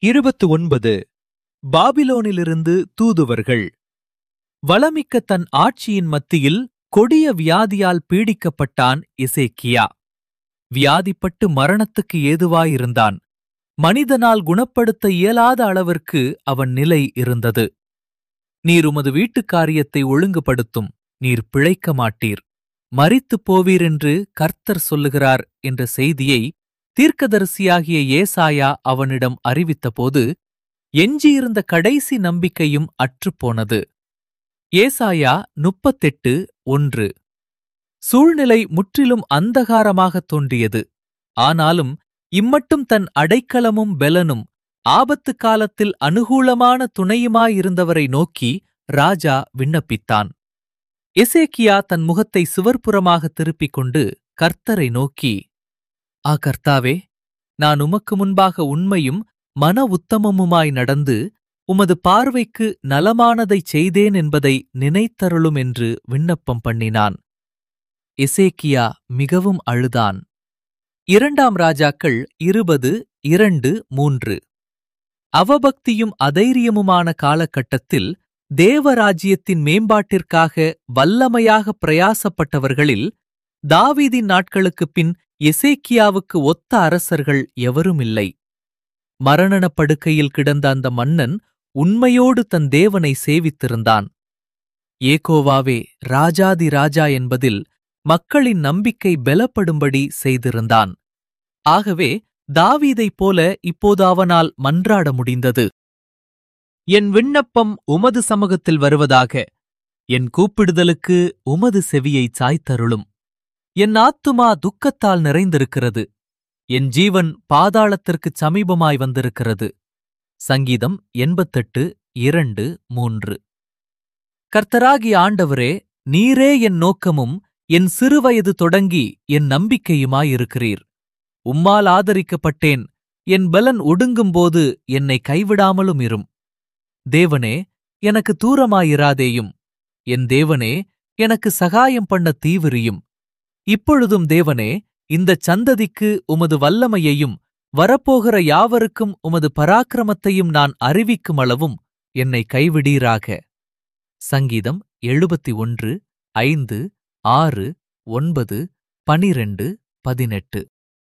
இருபத்து ஒன்பது பாபிலோனிலிருந்து தூதுவர்கள் வளமிக்க தன் ஆட்சியின் மத்தியில் கொடிய வியாதியால் பீடிக்கப்பட்டான் எசேக்கியா வியாதிப்பட்டு மரணத்துக்கு ஏதுவாயிருந்தான் மனிதனால் குணப்படுத்த இயலாத அளவிற்கு அவன் நிலை இருந்தது நீர் உமது வீட்டுக் காரியத்தை ஒழுங்குபடுத்தும் நீர் பிழைக்க மாட்டீர் மரித்துப் போவீர் என்று கர்த்தர் சொல்லுகிறார் என்ற செய்தியை தீர்க்கதரிசியாகிய ஏசாயா அவனிடம் அறிவித்தபோது எஞ்சியிருந்த கடைசி நம்பிக்கையும் அற்றுப்போனது ஏசாயா முப்பத்தெட்டு ஒன்று சூழ்நிலை முற்றிலும் அந்தகாரமாகத் தோன்றியது ஆனாலும் இம்மட்டும் தன் அடைக்கலமும் பெலனும் ஆபத்து காலத்தில் அனுகூலமான துணையுமாயிருந்தவரை நோக்கி ராஜா விண்ணப்பித்தான் எசேக்கியா தன் முகத்தை சுவர்ப்புறமாக திருப்பிக் கொண்டு கர்த்தரை நோக்கி ஆ கர்த்தாவே நான் உமக்கு முன்பாக உண்மையும் மன உத்தமமுமாய் நடந்து உமது பார்வைக்கு நலமானதைச் செய்தேன் என்பதை நினைத்தருளும் என்று விண்ணப்பம் பண்ணினான் எசேக்கியா மிகவும் அழுதான் இரண்டாம் ராஜாக்கள் இருபது இரண்டு மூன்று அவபக்தியும் அதைரியமுமான காலகட்டத்தில் தேவராஜ்யத்தின் மேம்பாட்டிற்காக வல்லமையாக பிரயாசப்பட்டவர்களில் தாவீதின் நாட்களுக்குப் பின் எசேக்கியாவுக்கு ஒத்த அரசர்கள் எவருமில்லை மரணப் படுக்கையில் கிடந்த அந்த மன்னன் உண்மையோடு தன் தேவனை சேவித்திருந்தான் ஏகோவாவே ராஜாதி ராஜா என்பதில் மக்களின் நம்பிக்கை பலப்படும்படி செய்திருந்தான் ஆகவே தாவீதைப் போல இப்போது அவனால் மன்றாட முடிந்தது என் விண்ணப்பம் உமது சமூகத்தில் வருவதாக என் கூப்பிடுதலுக்கு உமது செவியைச் சாய்த்தருளும் என் ஆத்துமா துக்கத்தால் நிறைந்திருக்கிறது என் ஜீவன் பாதாளத்திற்குச் சமீபமாய் வந்திருக்கிறது சங்கீதம் எண்பத்தெட்டு இரண்டு மூன்று கர்த்தராகிய ஆண்டவரே நீரே என் நோக்கமும் என் சிறுவயது தொடங்கி என் நம்பிக்கையுமாயிருக்கிறீர் உம்மால் ஆதரிக்கப்பட்டேன் என் பலன் ஒடுங்கும்போது என்னை கைவிடாமலும் இரும் தேவனே எனக்கு தூரமாயிராதேயும் என் தேவனே எனக்கு சகாயம் பண்ண தீவிரியும் இப்பொழுதும் தேவனே இந்தச் சந்ததிக்கு உமது வல்லமையையும் வரப்போகிற யாவருக்கும் உமது பராக்கிரமத்தையும் நான் அறிவிக்கும் அளவும் என்னை கைவிடீராக சங்கீதம் எழுபத்தி ஒன்று ஐந்து ஆறு ஒன்பது பனிரெண்டு பதினெட்டு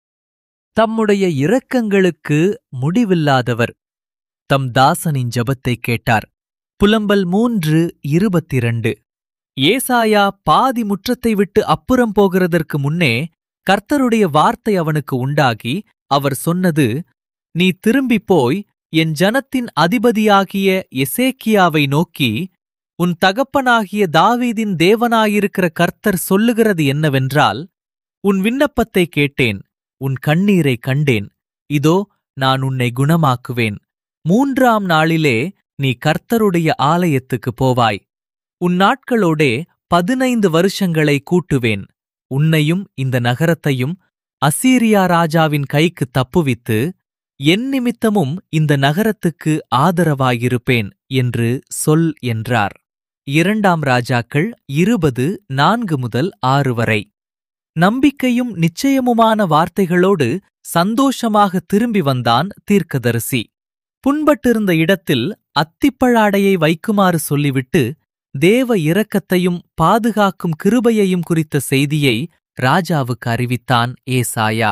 தம்முடைய இரக்கங்களுக்கு முடிவில்லாதவர் தம் தாசனின் ஜபத்தைக் கேட்டார் புலம்பல் மூன்று இருபத்திரண்டு ஏசாயா பாதி முற்றத்தை விட்டு அப்புறம் போகிறதற்கு முன்னே கர்த்தருடைய வார்த்தை அவனுக்கு உண்டாகி அவர் சொன்னது நீ திரும்பிப் போய் என் ஜனத்தின் அதிபதியாகிய எசேக்கியாவை நோக்கி உன் தகப்பனாகிய தாவீதின் தேவனாயிருக்கிற கர்த்தர் சொல்லுகிறது என்னவென்றால் உன் விண்ணப்பத்தை கேட்டேன் உன் கண்ணீரை கண்டேன் இதோ நான் உன்னை குணமாக்குவேன் மூன்றாம் நாளிலே நீ கர்த்தருடைய ஆலயத்துக்கு போவாய் உன் நாட்களோடே பதினைந்து வருஷங்களை கூட்டுவேன் உன்னையும் இந்த நகரத்தையும் அசீரியா ராஜாவின் கைக்கு தப்புவித்து என் நிமித்தமும் இந்த நகரத்துக்கு ஆதரவாயிருப்பேன் என்று சொல் என்றார் இரண்டாம் ராஜாக்கள் இருபது நான்கு முதல் ஆறு வரை நம்பிக்கையும் நிச்சயமுமான வார்த்தைகளோடு சந்தோஷமாக திரும்பி வந்தான் தீர்க்கதரிசி புண்பட்டிருந்த இடத்தில் அத்திப்பழாடையை வைக்குமாறு சொல்லிவிட்டு தேவ இரக்கத்தையும் பாதுகாக்கும் கிருபையையும் குறித்த செய்தியை ராஜாவுக்கு அறிவித்தான் ஏசாயா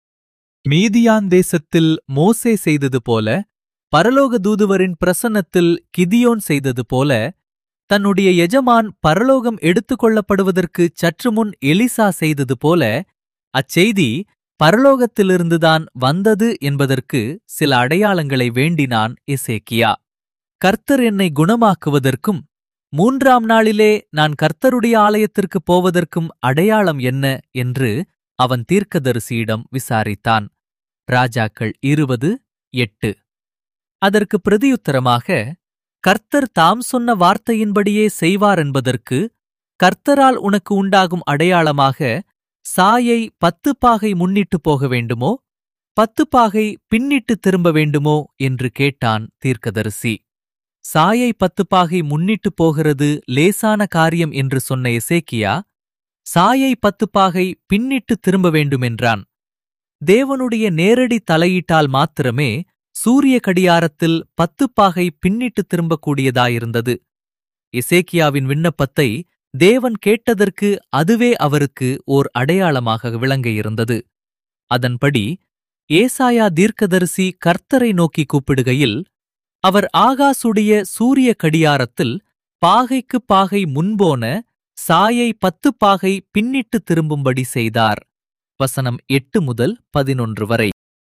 மீதியான் தேசத்தில் மோசே செய்தது போல பரலோக தூதுவரின் பிரசன்னத்தில் கிதியோன் செய்தது போல தன்னுடைய எஜமான் பரலோகம் எடுத்துக்கொள்ளப்படுவதற்கு சற்று முன் எலிசா செய்தது போல அச்செய்தி பரலோகத்திலிருந்துதான் வந்தது என்பதற்கு சில அடையாளங்களை வேண்டினான் எசேக்கியா கர்த்தர் என்னை குணமாக்குவதற்கும் மூன்றாம் நாளிலே நான் கர்த்தருடைய ஆலயத்திற்குப் போவதற்கும் அடையாளம் என்ன என்று அவன் தீர்க்கதரிசியிடம் விசாரித்தான் ராஜாக்கள் இருபது எட்டு அதற்கு பிரதியுத்தரமாக கர்த்தர் தாம் சொன்ன வார்த்தையின்படியே செய்வார் என்பதற்கு கர்த்தரால் உனக்கு உண்டாகும் அடையாளமாக சாயை பத்து பாகை முன்னிட்டு போக வேண்டுமோ பத்து பாகை பின்னிட்டு திரும்ப வேண்டுமோ என்று கேட்டான் தீர்க்கதரிசி சாயை பத்து பாகை முன்னிட்டு போகிறது லேசான காரியம் என்று சொன்ன எசேக்கியா சாயை பத்து பாகை பின்னிட்டு திரும்ப வேண்டுமென்றான் தேவனுடைய நேரடி தலையீட்டால் மாத்திரமே சூரிய கடியாரத்தில் பத்து பாகை பின்னிட்டு திரும்பக்கூடியதாயிருந்தது இசேக்கியாவின் விண்ணப்பத்தை தேவன் கேட்டதற்கு அதுவே அவருக்கு ஓர் அடையாளமாக விளங்க இருந்தது அதன்படி ஏசாயா தீர்க்கதரிசி கர்த்தரை நோக்கி கூப்பிடுகையில் அவர் ஆகாசுடைய சூரிய கடியாரத்தில் பாகைக்கு பாகை முன்போன சாயை பத்து பாகை பின்னிட்டு திரும்பும்படி செய்தார் வசனம் எட்டு முதல் பதினொன்று வரை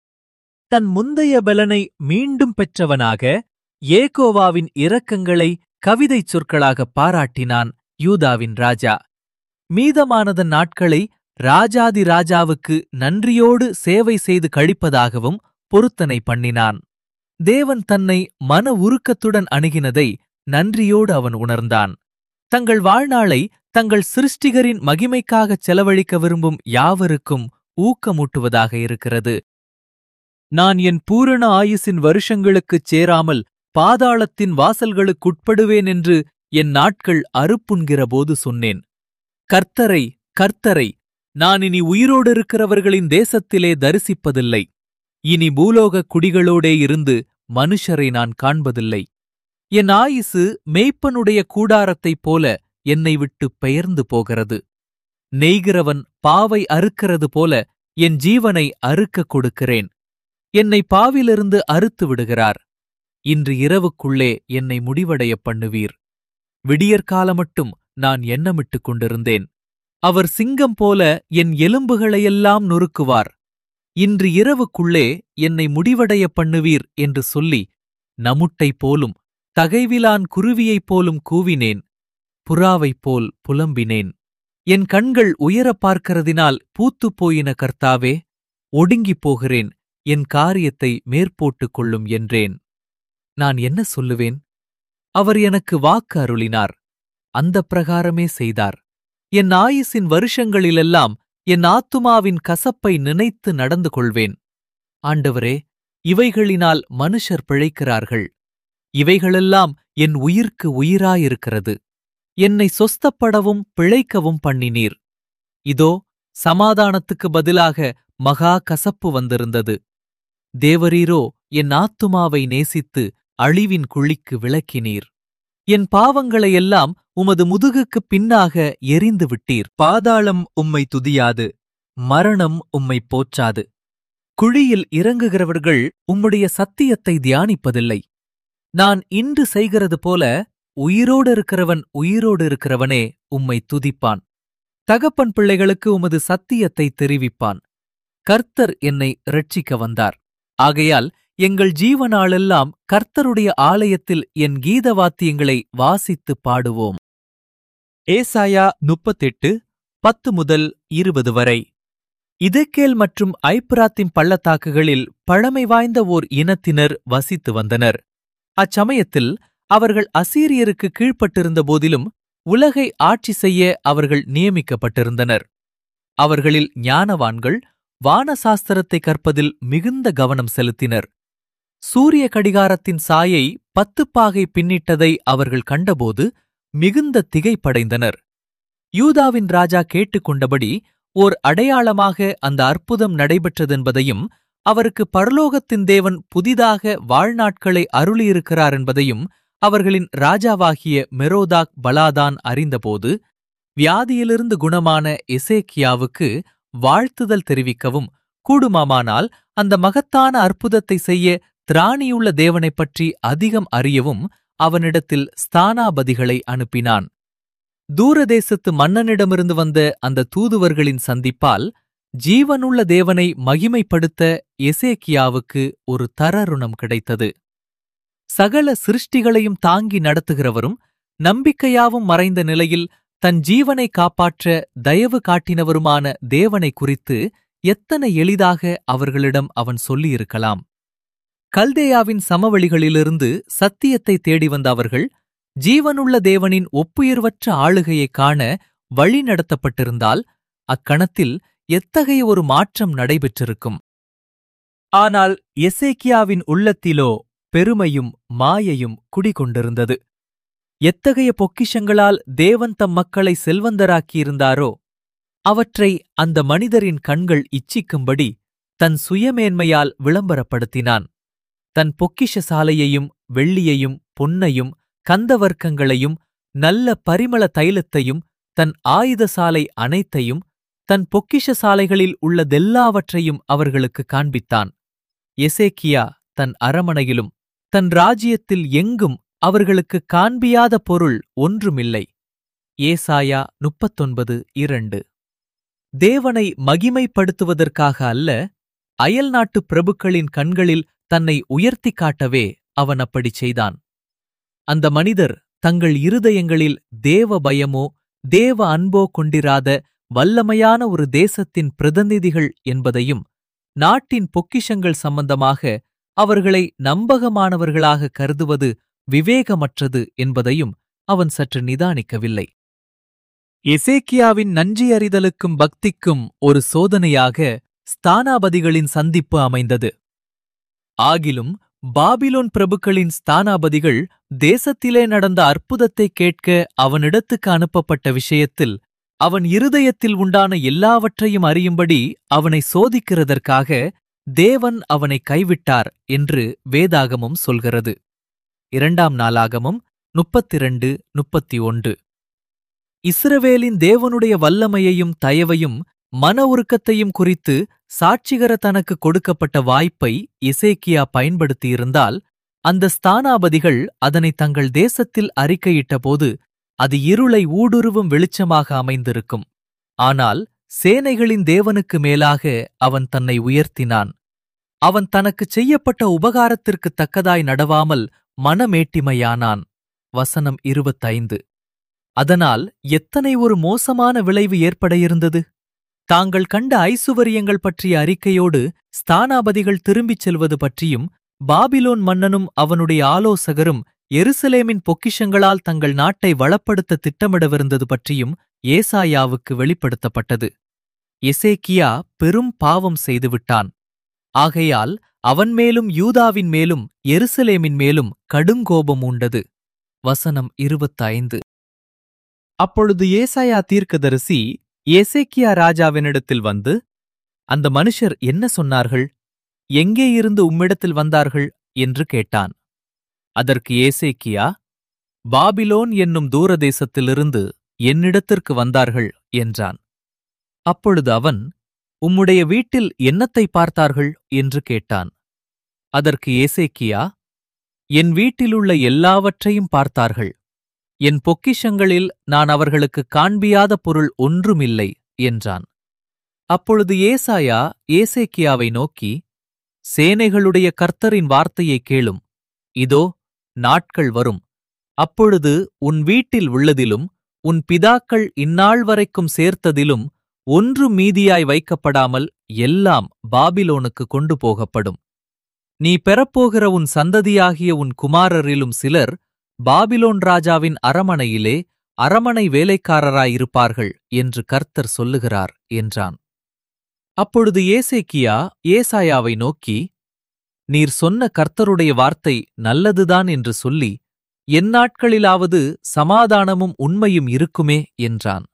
தன் முந்தைய பலனை மீண்டும் பெற்றவனாக ஏகோவாவின் இரக்கங்களை கவிதைச் சொற்களாக பாராட்டினான் யூதாவின் ராஜா மீதமானதன் நாட்களை ராஜாதி ராஜாவுக்கு நன்றியோடு சேவை செய்து கழிப்பதாகவும் பொருத்தனை பண்ணினான் தேவன் தன்னை மன உருக்கத்துடன் அணுகினதை நன்றியோடு அவன் உணர்ந்தான் தங்கள் வாழ்நாளை தங்கள் சிருஷ்டிகரின் மகிமைக்காகச் செலவழிக்க விரும்பும் யாவருக்கும் ஊக்கமூட்டுவதாக இருக்கிறது நான் என் பூரண ஆயுசின் வருஷங்களுக்குச் சேராமல் பாதாளத்தின் வாசல்களுக்குட்படுவேன் என்று என் நாட்கள் அறுப்புண்கிறபோது சொன்னேன் கர்த்தரை கர்த்தரை நான் இனி உயிரோடு இருக்கிறவர்களின் தேசத்திலே தரிசிப்பதில்லை இனி பூலோக குடிகளோடே இருந்து மனுஷரை நான் காண்பதில்லை என் ஆயுசு மேய்ப்பனுடைய கூடாரத்தைப் போல என்னை விட்டு பெயர்ந்து போகிறது நெய்கிறவன் பாவை அறுக்கிறது போல என் ஜீவனை அறுக்கக் கொடுக்கிறேன் என்னை பாவிலிருந்து அறுத்து விடுகிறார் இன்று இரவுக்குள்ளே என்னை முடிவடைய பண்ணுவீர் விடியற்காலமட்டும் நான் எண்ணமிட்டுக் கொண்டிருந்தேன் அவர் சிங்கம் போல என் எலும்புகளையெல்லாம் நொறுக்குவார் இன்று இரவுக்குள்ளே என்னை முடிவடைய பண்ணுவீர் என்று சொல்லி நமுட்டைப் போலும் தகைவிலான் குருவியைப் போலும் கூவினேன் புறாவைப் போல் புலம்பினேன் என் கண்கள் உயரப் பார்க்கிறதினால் பூத்துப் போயின கர்த்தாவே ஒடுங்கிப் போகிறேன் என் காரியத்தை மேற்போட்டுக் கொள்ளும் என்றேன் நான் என்ன சொல்லுவேன் அவர் எனக்கு வாக்கு அருளினார் அந்த பிரகாரமே செய்தார் என் ஆயுசின் வருஷங்களிலெல்லாம் என் ஆத்துமாவின் கசப்பை நினைத்து நடந்து கொள்வேன் ஆண்டவரே இவைகளினால் மனுஷர் பிழைக்கிறார்கள் இவைகளெல்லாம் என் உயிர்க்கு உயிராயிருக்கிறது என்னை சொஸ்தப்படவும் பிழைக்கவும் பண்ணினீர் இதோ சமாதானத்துக்கு பதிலாக மகா கசப்பு வந்திருந்தது தேவரீரோ என் ஆத்துமாவை நேசித்து அழிவின் குழிக்கு விளக்கினீர் என் பாவங்களையெல்லாம் உமது முதுகுக்குப் பின்னாக எரிந்து விட்டீர் பாதாளம் உம்மை துதியாது மரணம் உம்மை போற்றாது குழியில் இறங்குகிறவர்கள் உம்முடைய சத்தியத்தை தியானிப்பதில்லை நான் இன்று செய்கிறது போல உயிரோடு இருக்கிறவன் உயிரோடு இருக்கிறவனே உம்மை துதிப்பான் தகப்பன் பிள்ளைகளுக்கு உமது சத்தியத்தை தெரிவிப்பான் கர்த்தர் என்னை இரட்சிக்க வந்தார் ஆகையால் எங்கள் ஜீவனாளெல்லாம் கர்த்தருடைய ஆலயத்தில் என் கீத வாத்தியங்களை வாசித்துப் பாடுவோம் ஏசாயா முப்பத்தெட்டு பத்து முதல் இருபது வரை இதக்கேல் மற்றும் ஐப்ராத்தின் பள்ளத்தாக்குகளில் பழமை வாய்ந்த ஓர் இனத்தினர் வசித்து வந்தனர் அச்சமயத்தில் அவர்கள் அசீரியருக்கு கீழ்ப்பட்டிருந்த போதிலும் உலகை ஆட்சி செய்ய அவர்கள் நியமிக்கப்பட்டிருந்தனர் அவர்களில் ஞானவான்கள் வானசாஸ்திரத்தை கற்பதில் மிகுந்த கவனம் செலுத்தினர் சூரிய கடிகாரத்தின் சாயை பத்துப்பாகை பின்னிட்டதை அவர்கள் கண்டபோது மிகுந்த திகைப்படைந்தனர் யூதாவின் ராஜா கேட்டுக்கொண்டபடி ஓர் அடையாளமாக அந்த அற்புதம் நடைபெற்றதென்பதையும் அவருக்கு பரலோகத்தின் தேவன் புதிதாக வாழ்நாட்களை அருளியிருக்கிறார் என்பதையும் அவர்களின் ராஜாவாகிய மெரோதாக் பலாதான் அறிந்தபோது வியாதியிலிருந்து குணமான எசேக்கியாவுக்கு வாழ்த்துதல் தெரிவிக்கவும் கூடுமாமானால் அந்த மகத்தான அற்புதத்தை செய்ய திராணியுள்ள தேவனைப் பற்றி அதிகம் அறியவும் அவனிடத்தில் ஸ்தானாபதிகளை அனுப்பினான் தூரதேசத்து மன்னனிடமிருந்து வந்த அந்த தூதுவர்களின் சந்திப்பால் ஜீவனுள்ள தேவனை மகிமைப்படுத்த எசேக்கியாவுக்கு ஒரு தரருணம் கிடைத்தது சகல சிருஷ்டிகளையும் தாங்கி நடத்துகிறவரும் நம்பிக்கையாவும் மறைந்த நிலையில் தன் ஜீவனை காப்பாற்ற தயவு காட்டினவருமான தேவனை குறித்து எத்தனை எளிதாக அவர்களிடம் அவன் சொல்லியிருக்கலாம் கல்தேயாவின் சமவெளிகளிலிருந்து சத்தியத்தை தேடி வந்த அவர்கள் ஜீவனுள்ள தேவனின் ஒப்புயர்வற்ற ஆளுகையைக் காண வழி நடத்தப்பட்டிருந்தால் அக்கணத்தில் எத்தகைய ஒரு மாற்றம் நடைபெற்றிருக்கும் ஆனால் எசேக்கியாவின் உள்ளத்திலோ பெருமையும் மாயையும் குடிகொண்டிருந்தது எத்தகைய பொக்கிஷங்களால் தேவன் தம் மக்களை செல்வந்தராக்கியிருந்தாரோ அவற்றை அந்த மனிதரின் கண்கள் இச்சிக்கும்படி தன் சுயமேன்மையால் விளம்பரப்படுத்தினான் தன் பொக்கிஷ சாலையையும் வெள்ளியையும் பொன்னையும் கந்தவர்க்கங்களையும் நல்ல பரிமள தைலத்தையும் தன் ஆயுத சாலை அனைத்தையும் தன் பொக்கிஷ சாலைகளில் உள்ளதெல்லாவற்றையும் அவர்களுக்கு காண்பித்தான் எசேக்கியா தன் அரமனையிலும் தன் ராஜ்யத்தில் எங்கும் அவர்களுக்கு காண்பியாத பொருள் ஒன்றுமில்லை ஏசாயா முப்பத்தொன்பது இரண்டு தேவனை மகிமைப்படுத்துவதற்காக அல்ல அயல்நாட்டு பிரபுக்களின் கண்களில் தன்னை உயர்த்திக் காட்டவே அவன் அப்படிச் செய்தான் அந்த மனிதர் தங்கள் இருதயங்களில் தேவ பயமோ தேவ அன்போ கொண்டிராத வல்லமையான ஒரு தேசத்தின் பிரதிநிதிகள் என்பதையும் நாட்டின் பொக்கிஷங்கள் சம்பந்தமாக அவர்களை நம்பகமானவர்களாக கருதுவது விவேகமற்றது என்பதையும் அவன் சற்று நிதானிக்கவில்லை எசேக்கியாவின் நன்றியறிதலுக்கும் பக்திக்கும் ஒரு சோதனையாக ஸ்தானாபதிகளின் சந்திப்பு அமைந்தது ஆகிலும் பாபிலோன் பிரபுக்களின் ஸ்தானாபதிகள் தேசத்திலே நடந்த அற்புதத்தைக் கேட்க அவனிடத்துக்கு அனுப்பப்பட்ட விஷயத்தில் அவன் இருதயத்தில் உண்டான எல்லாவற்றையும் அறியும்படி அவனை சோதிக்கிறதற்காக தேவன் அவனை கைவிட்டார் என்று வேதாகமம் சொல்கிறது இரண்டாம் நாளாகமம் முப்பத்திரண்டு முப்பத்தி ஒன்று இஸ்ரவேலின் தேவனுடைய வல்லமையையும் தயவையும் மன உருக்கத்தையும் குறித்து சாட்சிகர தனக்கு கொடுக்கப்பட்ட வாய்ப்பை இசேக்கியா பயன்படுத்தியிருந்தால் அந்த ஸ்தானாபதிகள் அதனை தங்கள் தேசத்தில் அறிக்கையிட்டபோது அது இருளை ஊடுருவும் வெளிச்சமாக அமைந்திருக்கும் ஆனால் சேனைகளின் தேவனுக்கு மேலாக அவன் தன்னை உயர்த்தினான் அவன் தனக்குச் செய்யப்பட்ட உபகாரத்திற்குத் தக்கதாய் நடவாமல் மனமேட்டிமையானான் வசனம் இருபத்தைந்து அதனால் எத்தனை ஒரு மோசமான விளைவு ஏற்பட இருந்தது தாங்கள் கண்ட ஐசுவரியங்கள் பற்றிய அறிக்கையோடு ஸ்தானாபதிகள் திரும்பிச் செல்வது பற்றியும் பாபிலோன் மன்னனும் அவனுடைய ஆலோசகரும் எருசலேமின் பொக்கிஷங்களால் தங்கள் நாட்டை வளப்படுத்த திட்டமிடவிருந்தது பற்றியும் ஏசாயாவுக்கு வெளிப்படுத்தப்பட்டது எசேக்கியா பெரும் பாவம் செய்துவிட்டான் ஆகையால் அவன் மேலும் யூதாவின் மேலும் எருசலேமின் மேலும் கடுங்கோபம் உண்டது வசனம் இருபத்தைந்து அப்பொழுது ஏசாயா தீர்க்கதரிசி எசேக்கியா ராஜாவினிடத்தில் வந்து அந்த மனுஷர் என்ன சொன்னார்கள் எங்கே இருந்து உம்மிடத்தில் வந்தார்கள் என்று கேட்டான் அதற்கு ஏசேக்கியா பாபிலோன் என்னும் தூரதேசத்திலிருந்து என்னிடத்திற்கு வந்தார்கள் என்றான் அப்பொழுது அவன் உம்முடைய வீட்டில் என்னத்தை பார்த்தார்கள் என்று கேட்டான் அதற்கு ஏசேக்கியா என் வீட்டிலுள்ள எல்லாவற்றையும் பார்த்தார்கள் என் பொக்கிஷங்களில் நான் அவர்களுக்கு காண்பியாத பொருள் ஒன்றுமில்லை என்றான் அப்பொழுது ஏசாயா ஏசேக்கியாவை நோக்கி சேனைகளுடைய கர்த்தரின் வார்த்தையை கேளும் இதோ நாட்கள் வரும் அப்பொழுது உன் வீட்டில் உள்ளதிலும் உன் பிதாக்கள் இந்நாள் வரைக்கும் சேர்த்ததிலும் ஒன்று மீதியாய் வைக்கப்படாமல் எல்லாம் பாபிலோனுக்கு கொண்டு போகப்படும் நீ பெறப்போகிற உன் சந்ததியாகிய உன் குமாரரிலும் சிலர் பாபிலோன் ராஜாவின் அரமனையிலே அரமனை வேலைக்காரராயிருப்பார்கள் என்று கர்த்தர் சொல்லுகிறார் என்றான் அப்பொழுது ஏசேக்கியா ஏசாயாவை நோக்கி நீர் சொன்ன கர்த்தருடைய வார்த்தை நல்லதுதான் என்று சொல்லி எந்நாட்களிலாவது சமாதானமும் உண்மையும் இருக்குமே என்றான்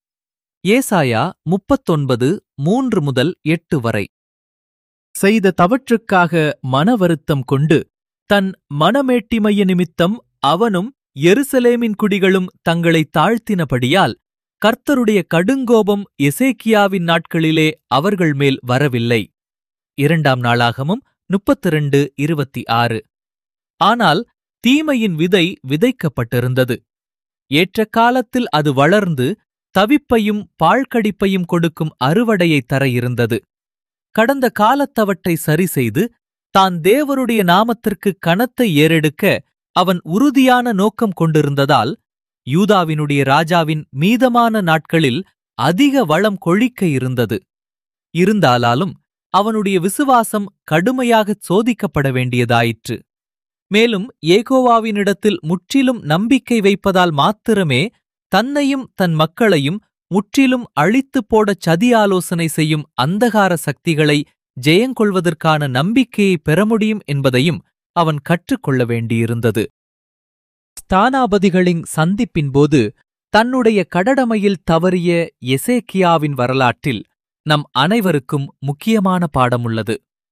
ஏசாயா முப்பத்தொன்பது மூன்று முதல் எட்டு வரை செய்த தவற்றுக்காக மனவருத்தம் கொண்டு தன் மனமேட்டிமைய நிமித்தம் அவனும் எருசலேமின் குடிகளும் தங்களை தாழ்த்தினபடியால் கர்த்தருடைய கடுங்கோபம் எசேக்கியாவின் நாட்களிலே அவர்கள் மேல் வரவில்லை இரண்டாம் நாளாகமும் முப்பத்திரண்டு இருபத்தி ஆறு ஆனால் தீமையின் விதை விதைக்கப்பட்டிருந்தது ஏற்ற காலத்தில் அது வளர்ந்து தவிப்பையும் பாழ்கடிப்பையும் கொடுக்கும் அறுவடையை தர இருந்தது கடந்த காலத்தவற்றை சரிசெய்து தான் தேவருடைய நாமத்திற்கு கனத்தை ஏறெடுக்க அவன் உறுதியான நோக்கம் கொண்டிருந்ததால் யூதாவினுடைய ராஜாவின் மீதமான நாட்களில் அதிக வளம் கொழிக்க இருந்தது இருந்தாலாலும் அவனுடைய விசுவாசம் கடுமையாகச் சோதிக்கப்பட வேண்டியதாயிற்று மேலும் ஏகோவாவினிடத்தில் முற்றிலும் நம்பிக்கை வைப்பதால் மாத்திரமே தன்னையும் தன் மக்களையும் முற்றிலும் அழித்துப் போடச் சதி ஆலோசனை செய்யும் அந்தகார சக்திகளை ஜெயங்கொள்வதற்கான நம்பிக்கையை பெற முடியும் என்பதையும் அவன் கற்றுக்கொள்ள வேண்டியிருந்தது ஸ்தானாபதிகளின் சந்திப்பின்போது தன்னுடைய கடடமையில் தவறிய எசேக்கியாவின் வரலாற்றில் நம் அனைவருக்கும் முக்கியமான பாடம் உள்ளது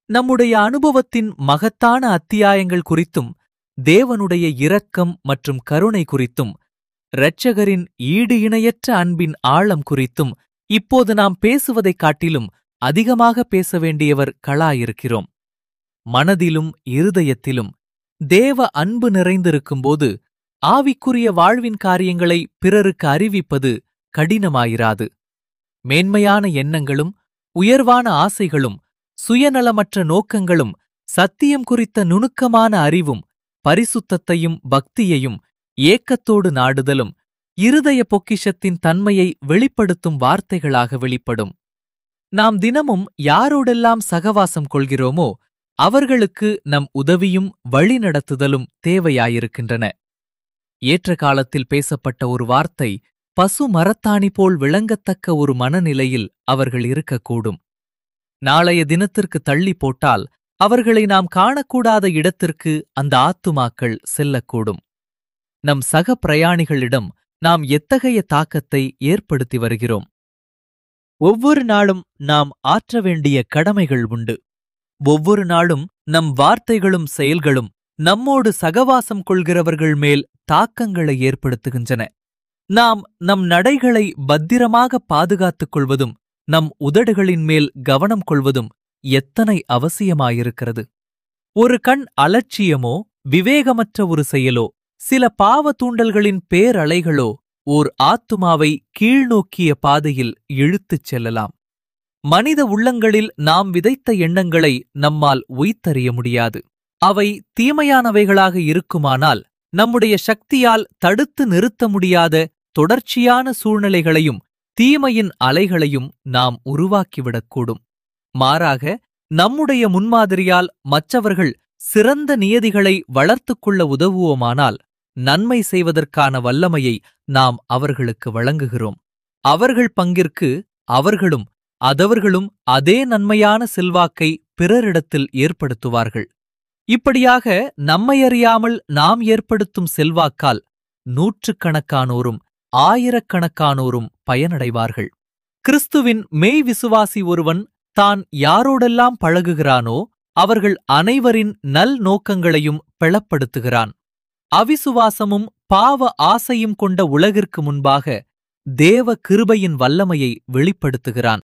நம்முடைய அனுபவத்தின் மகத்தான அத்தியாயங்கள் குறித்தும் தேவனுடைய இரக்கம் மற்றும் கருணை குறித்தும் இரட்சகரின் ஈடு இணையற்ற அன்பின் ஆழம் குறித்தும் இப்போது நாம் பேசுவதைக் காட்டிலும் அதிகமாக பேச வேண்டியவர் களாயிருக்கிறோம் மனதிலும் இருதயத்திலும் தேவ அன்பு நிறைந்திருக்கும்போது ஆவிக்குரிய வாழ்வின் காரியங்களை பிறருக்கு அறிவிப்பது கடினமாயிராது மேன்மையான எண்ணங்களும் உயர்வான ஆசைகளும் சுயநலமற்ற நோக்கங்களும் சத்தியம் குறித்த நுணுக்கமான அறிவும் பரிசுத்தத்தையும் பக்தியையும் ஏக்கத்தோடு நாடுதலும் இருதய பொக்கிஷத்தின் தன்மையை வெளிப்படுத்தும் வார்த்தைகளாக வெளிப்படும் நாம் தினமும் யாரோடெல்லாம் சகவாசம் கொள்கிறோமோ அவர்களுக்கு நம் உதவியும் வழிநடத்துதலும் தேவையாயிருக்கின்றன ஏற்ற காலத்தில் பேசப்பட்ட ஒரு வார்த்தை பசு மரத்தாணி போல் விளங்கத்தக்க ஒரு மனநிலையில் அவர்கள் இருக்கக்கூடும் நாளைய தினத்திற்கு தள்ளி போட்டால் அவர்களை நாம் காணக்கூடாத இடத்திற்கு அந்த ஆத்துமாக்கள் செல்லக்கூடும் நம் சக பிரயாணிகளிடம் நாம் எத்தகைய தாக்கத்தை ஏற்படுத்தி வருகிறோம் ஒவ்வொரு நாளும் நாம் ஆற்ற வேண்டிய கடமைகள் உண்டு ஒவ்வொரு நாளும் நம் வார்த்தைகளும் செயல்களும் நம்மோடு சகவாசம் கொள்கிறவர்கள் மேல் தாக்கங்களை ஏற்படுத்துகின்றன நாம் நம் நடைகளை பத்திரமாக பாதுகாத்துக் கொள்வதும் நம் உதடுகளின் மேல் கவனம் கொள்வதும் எத்தனை அவசியமாயிருக்கிறது ஒரு கண் அலட்சியமோ விவேகமற்ற ஒரு செயலோ சில பாவ தூண்டல்களின் பேரலைகளோ ஓர் ஆத்துமாவை கீழ்நோக்கிய பாதையில் இழுத்துச் செல்லலாம் மனித உள்ளங்களில் நாம் விதைத்த எண்ணங்களை நம்மால் உய்த்தறிய முடியாது அவை தீமையானவைகளாக இருக்குமானால் நம்முடைய சக்தியால் தடுத்து நிறுத்த முடியாத தொடர்ச்சியான சூழ்நிலைகளையும் தீமையின் அலைகளையும் நாம் உருவாக்கிவிடக்கூடும் மாறாக நம்முடைய முன்மாதிரியால் மற்றவர்கள் சிறந்த நியதிகளை வளர்த்துக் கொள்ள உதவுவோமானால் நன்மை செய்வதற்கான வல்லமையை நாம் அவர்களுக்கு வழங்குகிறோம் அவர்கள் பங்கிற்கு அவர்களும் அதவர்களும் அதே நன்மையான செல்வாக்கை பிறரிடத்தில் ஏற்படுத்துவார்கள் இப்படியாக நம்மையறியாமல் நாம் ஏற்படுத்தும் செல்வாக்கால் நூற்றுக்கணக்கானோரும் ஆயிரக்கணக்கானோரும் பயனடைவார்கள் கிறிஸ்துவின் மெய் விசுவாசி ஒருவன் தான் யாரோடெல்லாம் பழகுகிறானோ அவர்கள் அனைவரின் நல் நோக்கங்களையும் பிளப்படுத்துகிறான் அவிசுவாசமும் பாவ ஆசையும் கொண்ட உலகிற்கு முன்பாக தேவ கிருபையின் வல்லமையை வெளிப்படுத்துகிறான்